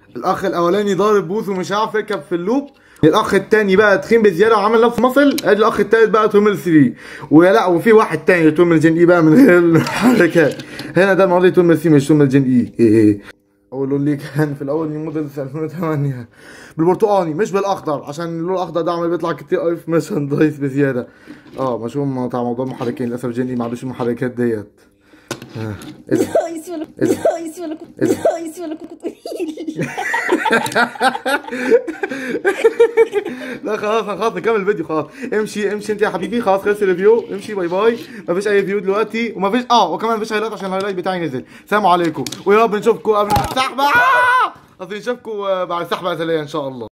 الاخ الاولاني ضارب بوث ومش عارف يركب في اللوب الاخ التاني بقى تخين بزياده وعمل نفس مصل ادي الاخ التالت بقى تومل 3 ويا لا وفي واحد تاني تومل جن اي بقى من غير الحركات هنا ده الماضي تومل 3 مش تومل جن اي إيه. اول لون ليه كان في الاول من موديل 2008 بالبرتقاني مش بالاخضر عشان اللون الاخضر ده عمال بيطلع كتير قوي في مرشندايز بزياده اه مشهور بتاع موضوع المحركين للاسف جن اي ما عندوش المحركات ديت آه. ايه ده؟ Ici voilà, إيه ده؟ ici voilà, إيه ده؟ ici voilà, لا خلاص خلاص نكمل الفيديو خلاص امشي امشي انت يا حبيبي خلاص خلص الريفيو امشي باي باي مفيش اي فيو دلوقتي ومفيش اه وكمان مفيش هايلايت عشان الهايلايت بتاعي نزل سلام عليكم ويا رب نشوفكم قبل السحبه آه! قصدي نشوفكم آه، بعد السحبه الازليه ان شاء الله